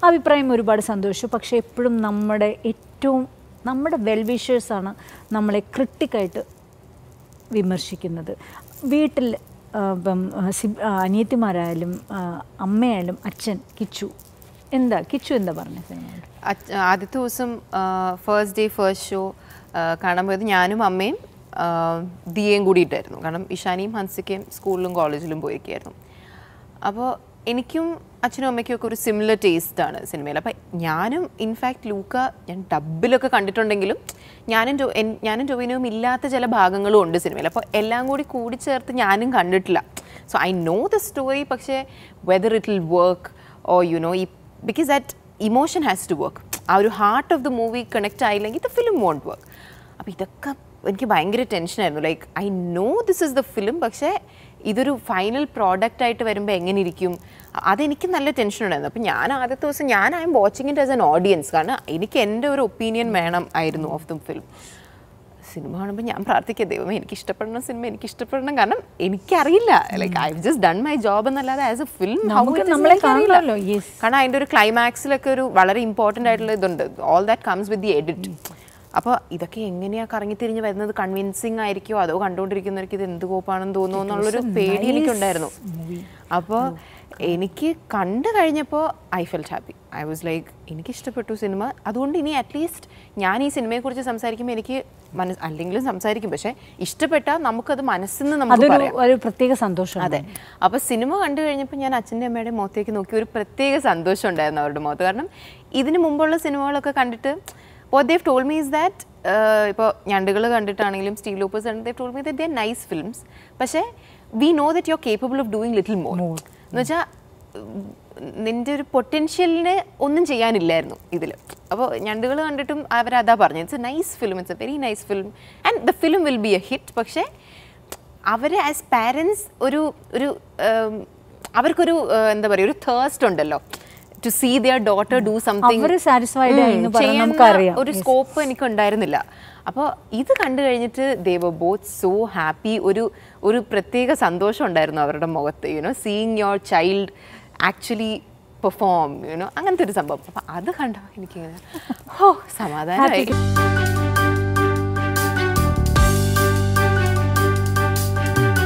അഭിപ്രായം ഒരുപാട് സന്തോഷം പക്ഷേ എപ്പോഴും നമ്മുടെ ഏറ്റവും നമ്മുടെ വെൽവിഷേഴ്സാണ് നമ്മളെ ക്രിട്ടിക്കായിട്ട് വിമർശിക്കുന്നത് വീട്ടിൽ ആ, ഇപ്പം ആ, സിബ്- ആ, അനിയത്തിമാരായാലും ആ, അമ്മയായാലും അച്ഛൻ കിച്ചു എന്താ കിച്ചു എന്താ പറഞ്ഞ സിനിമ അച്ഛ- ആദ്യത്തെ ദിവസം ഫസ്റ്റ് ഡേ ഫസ്റ്റ് ഷോ കാണാൻ പോയത് ഞാനും അമ്മയും ആ, ദിയയും കൂടിയിട്ടായിരുന്നു കാരണം ഇഷാനിയും ഹൻസിക്കയും സ്കൂളിലും കോളേജിലും പോയിരിക്കുകയായിരുന്നു അപ്പോൾ എനിക്കും അച്ഛനും അമ്മയ്ക്കും ഒക്കെ ഒരു സിമിലർ ടേസ്റ്റ് ആണ് സിനിമയിൽ അപ്പം ഞാനും ഇൻഫാക്ട് ലൂക്ക ഞാൻ ഡബിലൊക്കെ കണ്ടിട്ടുണ്ടെങ്കിലും ഞാനും ടൊ- എൻ- ഞാനും ടൊവിനോയും ഇല്ലാത്ത ചില ഭാഗങ്ങളും ഉണ്ട് സിനിമയിൽ അപ്പോൾ എല്ലാം കൂടി കൂടിച്ചേർത്ത് ഞാനും കണ്ടിട്ടില്ല so I know the story പക്ഷേ whether it will work oh you know ഈ because that emotion has to work ആ ഒരു heart of the movie connect ആയില്ലെങ്കിൽ ദ ഫിലിം വോണ്ട് വർക്ക് അപ്പോൾ ഇതൊക്കെ എനിക്ക് ഭയങ്കര ടെൻഷനായിരുന്നു like I know this is the film പക്ഷേ ഇതൊരു ഫൈനൽ പ്രോഡക്റ്റ് ആയിട്ട് വരുമ്പോൾ എങ്ങനെ ഇരിക്കും അ- അതെനിക്ക് നല്ല ടെൻഷൻ ഉണ്ടായിരുന്നു അപ്പോൾ ഞാൻ ആദ്യത്തെ ദിവസം ഞാൻ I am watching it as an audience കാരണം എനിക്ക് എൻ്റെ ഒരു ഒപ്പീനിയൻ വേണം ആയിരുന്നു ഓഫ് ദ ഫിലിം സിനിമ കാണുമ്പോൾ ഞാൻ പ്രാർത്ഥിക്കുക ദൈവമേ എനിക്ക് ഇഷ്ടപ്പെടണം സിനിമ എനിക്ക് ഇഷ്ടപ്പെടണം കാരണം എനിക്കറിയില്ല like I just done my job എന്നല്ലാതെ ആസ് എ ഫിലിം നമുക്ക് നമ്മളെ കാണണമല്ലോ, yes. കാരണം അതിൻ്റെ ഒരു ക്ലൈമാക്സിലൊക്കെ ഒരു വളരെ ഇമ്പോർട്ടൻ്റ് ആയിട്ടുള്ള ഇതുണ്ട് all that comes with the edit അപ്പോൾ ഇതൊക്കെ എങ്ങനെയാ കറങ്ങി തിരിഞ്ഞ് വരുന്നത് കൺവിൻസിങ് ആയിരിക്കുമോ അതോ കണ്ടുകൊണ്ടിരിക്കുന്നവർക്ക് ഇത് എന്ത് കോപ്പാണെന്ന് തോന്നുന്നു എന്നുള്ളൊരു പേടി എനിക്കുണ്ടായിരുന്നു അപ്പോൾ എനിക്ക് കണ്ടു കഴിഞ്ഞപ്പോൾ I felt happy I was like എനിക്ക് ഇഷ്ടപ്പെട്ടു സിനിമ അതുകൊണ്ട് ഇനി അറ്റ്ലീസ്റ്റ് ഞാൻ ഈ സിനിമയെക്കുറിച്ച് സംസാരിക്കുമ്പോൾ എനിക്ക് മനസ്സ് അല്ലെങ്കിലും സംസാരിക്കും പക്ഷേ ഇഷ്ടപ്പെട്ടാൽ നമുക്കത് മനസ്സിൽ നിന്ന് നമുക്ക് അതൊരു പറയാം ഒരു പ്രത്യേക സന്തോഷമാണ് അതെ അപ്പൊ സിനിമ കണ്ടു കഴിഞ്ഞപ്പോൾ ഞാൻ അച്ഛൻ്റെ അമ്മയുടെ മുഖത്തേക്ക് നോക്കി ഒരു പ്രത്യേക സന്തോഷം ഉണ്ടായിരുന്നു അവരുടെ മുഖത്ത് കാരണം ഇതിന് മുമ്പുള്ള സിനിമകളൊക്കെ കണ്ടിട്ട് what they've told me is that ഇപ്പോൾ ഞണ്ടുകൾ കണ്ടിട്ടാണെങ്കിലും സ്റ്റീൽ ലോപ്പേഴ്സ് കണ്ടിട്ട് told me that they nice films പക്ഷേ we know that you are capable of doing little more എന്ന് വെച്ചാൽ നിൻ്റെ ഒരു പൊട്ടൻഷ്യലിന് ഒന്നും ചെയ്യാനില്ലായിരുന്നു ഇതിൽ അപ്പോൾ ഞണ്ടുകൾ കണ്ടിട്ടും അവരതാ പറഞ്ഞു it's a nice film it's a very nice film and the film will be a hit പക്ഷേ അവർ ആസ് പാരൻസ് ഒരു ഒരു ഉം, അവർക്കൊരു ഏർ, എന്താ പറയുക ഒരു തേഴ്സ്റ്റ് ഉണ്ടല്ലോ to see their daughter do something അവര് satisfied ആയി എന്ന് പറയാൻ നമുക്കറിയാം. ഒരു സ്കോപ്പ് എനിക്ക് ഉണ്ടായിരുന്നില്ല അപ്പോൾ ഇത് കണ്ടു കഴിഞ്ഞിട്ട് ദേവ ബോത്ത് സോ ഹാപ്പി ഒരു ഒരു പ്രത്യേക സന്തോഷം ഉണ്ടായിരുന്നു അവരുടെ മുഖത്ത് you know seeing your child actually perform you know അങ്ങനത്തെ ഒരു സംഭവം അപ്പോൾ അത് കണ്ടോ എനിക്കിങ്ങനെ ഹോ സമാധാനമായി